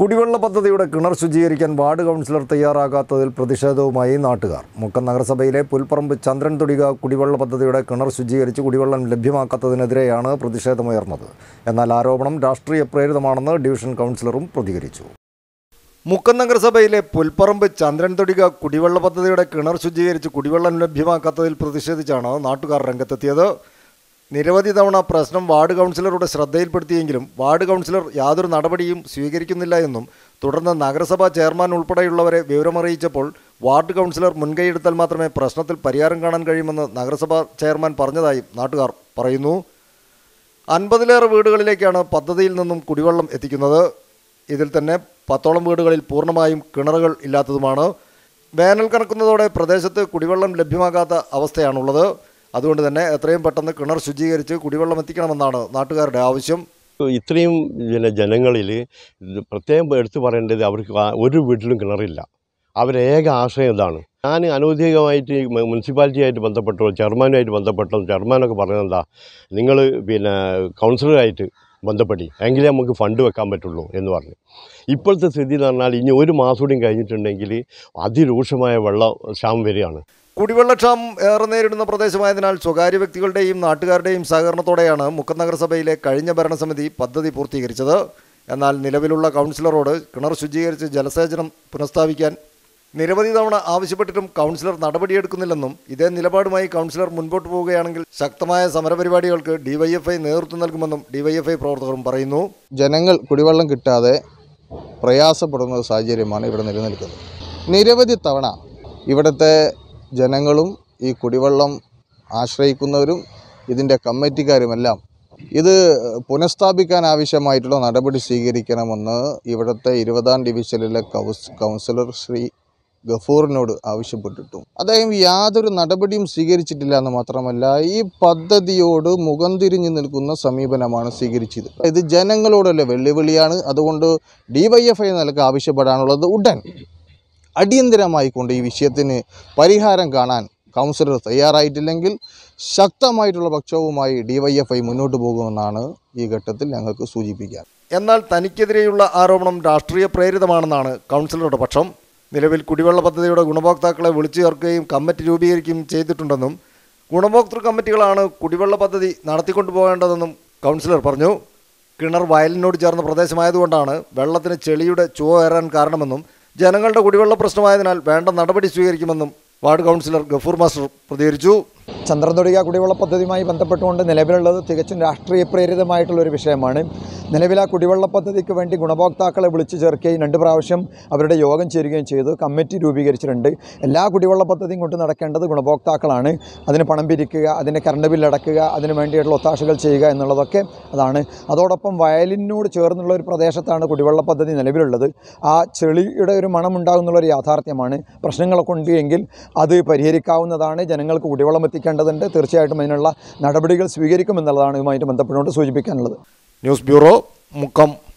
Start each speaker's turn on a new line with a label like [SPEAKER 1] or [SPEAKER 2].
[SPEAKER 1] കുടിവെള്ള പദ്ധതിയുടെ കിണർ ശുചീകരിക്കാൻ വാർഡ് കൗൺസിലർ തയ്യാറാകാത്തതിൽ പ്രതിഷേധവുമായി നാട്ടുകാർ മുക്കം നഗരസഭയിലെ പുൽപ്പറമ്പ് ചന്ദ്രൻ തൊടിക കുടിവെള്ള പദ്ധതിയുടെ കിണർ ശുചീകരിച്ച് കുടിവെള്ളം ലഭ്യമാക്കാത്തതിനെതിരെയാണ് പ്രതിഷേധമുയർന്നത് എന്നാൽ ആരോപണം രാഷ്ട്രീയ പ്രേരിതമാണെന്ന് ഡിവിഷൻ കൗൺസിലറും പ്രതികരിച്ചു മുക്കം നഗരസഭയിലെ പുൽപ്പറമ്പ് ചന്ദ്രൻ തൊടിക കുടിവെള്ള പദ്ധതിയുടെ കിണർ ശുചീകരിച്ച് കുടിവെള്ളം ലഭ്യമാക്കാത്തതിൽ പ്രതിഷേധിച്ചാണ് നാട്ടുകാർ രംഗത്തെത്തിയത് നിരവധി തവണ പ്രശ്നം വാർഡ് കൗൺസിലറുടെ ശ്രദ്ധയിൽപ്പെടുത്തിയെങ്കിലും വാർഡ് കൗൺസിലർ യാതൊരു നടപടിയും സ്വീകരിക്കുന്നില്ല എന്നും തുടർന്ന് നഗരസഭാ ചെയർമാൻ ഉൾപ്പെടെയുള്ളവരെ വിവരമറിയിച്ചപ്പോൾ വാർഡ് കൗൺസിലർ മുൻകൈയെടുത്താൽ മാത്രമേ പ്രശ്നത്തിൽ പരിഹാരം കാണാൻ കഴിയുമെന്ന് നഗരസഭാ ചെയർമാൻ പറഞ്ഞതായും നാട്ടുകാർ പറയുന്നു അൻപതിലേറെ വീടുകളിലേക്കാണ് പദ്ധതിയിൽ നിന്നും കുടിവെള്ളം എത്തിക്കുന്നത് ഇതിൽ തന്നെ പത്തോളം വീടുകളിൽ പൂർണ്ണമായും കിണറുകൾ ഇല്ലാത്തതുമാണ് വേനൽ കണക്കുന്നതോടെ പ്രദേശത്ത് കുടിവെള്ളം ലഭ്യമാകാത്ത അവസ്ഥയാണുള്ളത് അതുകൊണ്ട് തന്നെ എത്രയും പെട്ടെന്ന് കിണർ ശുചീകരിച്ച് കുടിവെള്ളം എത്തിക്കണമെന്നാണ് നാട്ടുകാരുടെ ആവശ്യം
[SPEAKER 2] ഇത്രയും പിന്നെ ജനങ്ങളിൽ ഇത് പ്രത്യേകം എടുത്തു പറയേണ്ടത് അവർക്ക് ആ- ഒരു വീട്ടിലും കിണറില്ല അവരുടെ ഏക ആശയം ഇതാണ് ഞാൻ അനൗദ്യോഗികമായിട്ട് ഈ മു- മുനിസിപ്പാലിറ്റിയായിട്ട് ബന്ധപ്പെട്ടോ ചെയർമാനുമായിട്ട് ബന്ധപ്പെട്ടോ ചെയർമാനൊക്കെ പറഞ്ഞത് എന്താ നിങ്ങൾ പിന്നെ കൗൺസിലറായിട്ട് ബന്ധപ്പെടി എങ്കിലേ നമുക്ക് ഫണ്ട് വെക്കാൻ പറ്റുള്ളൂ എന്ന് പറഞ്ഞു ഇപ്പോഴത്തെ സ്ഥിതി എന്ന് പറഞ്ഞാൽ ഇനി ഒരു മാസം കൂടിയും കഴിഞ്ഞിട്ടുണ്ടെങ്കിൽ അതിരൂക്ഷമായ വെള്ള ക്ഷാമം വരികയാണ്
[SPEAKER 1] കുടിവെള്ളക്ഷാമം ഏറെ നേരിടുന്ന പ്രദേശമായതിനാൽ സ്വകാര്യ വ്യക്തികളുടെയും നാട്ടുകാരുടെയും സഹകരണത്തോടെയാണ് മുക്കം നഗരസഭയിലെ കഴിഞ്ഞ ഭരണസമിതി പദ്ധതി പൂർത്തീകരിച്ചത് എന്നാൽ നിലവിലുള്ള കൗൺസിലറോട് കിണർ ശുചീകരിച്ച് ജലസേചനം പുനഃസ്ഥാപിക്കാൻ നിരവധി തവണ ആവശ്യപ്പെട്ടിട്ടും കൗൺസിലർ നടപടിയെടുക്കുന്നില്ലെന്നും ഇതേ നിലപാടുമായി കൗൺസിലർ മുൻപോട്ട് പോവുകയാണെങ്കിൽ ശക്തമായ സമരപരിപാടികൾക്ക് ഡിവൈഎഫ്ഐ നേതൃത്വം നൽകുമെന്നും ഡിവൈഎഫ്ഐ പ്രവർത്തകരും പറയുന്നു
[SPEAKER 3] ജനങ്ങൾ കുടിവെള്ളം കിട്ടാതെ പ്രയാസപ്പെടുന്ന ഒരു സാഹചര്യമാണ് ഇവിടെ നിലനിൽക്കുന്നത് നിരവധി തവണ ഇവിടുത്തെ ജനങ്ങളും ഈ കുടിവെള്ളം ആശ്രയിക്കുന്നവരും ഇതിൻ്റെ കമ്മിറ്റിക്കാരുമെല്ലാം ഇത് പുനഃസ്ഥാപിക്കാൻ ആവശ്യമായിട്ടുള്ള നടപടി സ്വീകരിക്കണമെന്ന് ഇവിടുത്തെ ഇരുപതാം ഡിവിഷനിലെ കൗസ് കൗൺസിലർ ശ്രീ ഗഫൂറിനോട് ആവശ്യപ്പെട്ടിട്ടും അദ്ദേഹം യാതൊരു നടപടിയും സ്വീകരിച്ചിട്ടില്ല എന്ന് മാത്രമല്ല ഈ പദ്ധതിയോട് മുഖം തിരിഞ്ഞു നിൽക്കുന്ന സമീപനമാണ് സ്വീകരിച്ചത് ഇത് ജനങ്ങളോടുള്ള വെല്ലുവിളിയാണ് അതുകൊണ്ട് ഡിവൈഎഫ്ഐ നിലക്ക് ആവശ്യപ്പെടാനുള്ളത് ഉടൻ അടിയന്തിരമായി കൊണ്ട് ഈ വിഷയത്തിന് പരിഹാരം കാണാൻ കൗൺസിലർ തയ്യാറായിട്ടില്ലെങ്കിൽ ശക്തമായിട്ടുള്ള പക്ഷവുമായി ഡിവൈഎഫ്ഐ മുന്നോട്ട് പോകുമെന്നാണ് ഈ ഘട്ടത്തിൽ ഞങ്ങൾക്ക് സൂചിപ്പിക്കാൻ
[SPEAKER 1] എന്നാൽ തനിക്കെതിരെയുള്ള ആരോപണം രാഷ്ട്രീയ പ്രേരിതമാണെന്നാണ് കൗൺസിലറുടെ പക്ഷം നിലവിൽ കുടിവെള്ള പദ്ധതിയുടെ ഗുണഭോക്താക്കളെ വിളിച്ചു ചേർക്കുകയും കമ്മിറ്റി രൂപീകരിക്കുകയും ചെയ്തിട്ടുണ്ടെന്നും ഗുണഭോക്തൃ കമ്മിറ്റികളാണ് കുടിവെള്ള പദ്ധതി നടത്തിക്കൊണ്ടുപോകേണ്ടതെന്നും കൗൺസിലർ പറഞ്ഞു കിണർ വയലിനോട് ചേർന്ന പ്രദേശമായതുകൊണ്ടാണ് വെള്ളത്തിന് ചെളിയുടെ ചുവ ഏറാൻ കാരണമെന്നും ജനങ്ങളുടെ കുടിവെള്ള പ്രശ്നമായതിനാൽ വേണ്ട നടപടി സ്വീകരിക്കുമെന്നും വാർഡ് കൗൺസിലർ ഗഫൂർ മാസ്റ്റർ പ്രതികരിച്ചു
[SPEAKER 4] ചന്ദ്രതൊടിക കുടിവെള്ള പദ്ധതിയുമായി ബന്ധപ്പെട്ടുകൊണ്ട് നിലവിലുള്ളത് തികച്ചും രാഷ്ട്രീയ പ്രേരിതമായിട്ടുള്ള ഒരു വിഷയമാണ് നിലവിൽ ആ കുടിവെള്ള പദ്ധതിക്ക് വേണ്ടി ഗുണഭോക്താക്കളെ വിളിച്ചു ചേർക്കുകയും രണ്ട് പ്രാവശ്യം അവരുടെ യോഗം ചേരുകയും ചെയ്തു കമ്മിറ്റി രൂപീകരിച്ചിട്ടുണ്ട് എല്ലാ കുടിവെള്ള പദ്ധതിയും കൊണ്ട് നടക്കേണ്ടത് ഗുണഭോക്താക്കളാണ് അതിന് പണം പിരിക്കുക അതിന് കറണ്ട് ബില്ല് അടക്കുക അതിന് വേണ്ടിയിട്ടുള്ള ഒത്താശകൾ ചെയ്യുക എന്നുള്ളതൊക്കെ അതാണ് അതോടൊപ്പം വയലിനോട് ചേർന്നുള്ള ഒരു പ്രദേശത്താണ് കുടിവെള്ള പദ്ധതി നിലവിലുള്ളത് ആ ചെളിയുടെ ഒരു മണം ഉണ്ടാകുന്നുള്ളൊരു യാഥാർത്ഥ്യമാണ് പ്രശ്നങ്ങളൊക്കെ ഉണ്ട് എങ്കിൽ അത് പരിഹരിക്കാവുന്നതാണ് ജനങ്ങൾക്ക് കുടിവെള്ളം എത്തിക്കേണ്ടതുണ്ട് തീർച്ചയായിട്ടും അതിനുള്ള നടപടികൾ സ്വീകരിക്കുമെന്നുള്ളതാണ് ഇതുമായിട്ട് ബന്ധപ്പെട്ടുകൊണ്ട് സൂചിപ്പിക്കാനുള്ളത്
[SPEAKER 1] ന്യൂസ് ബ്യൂറോ മുക്കം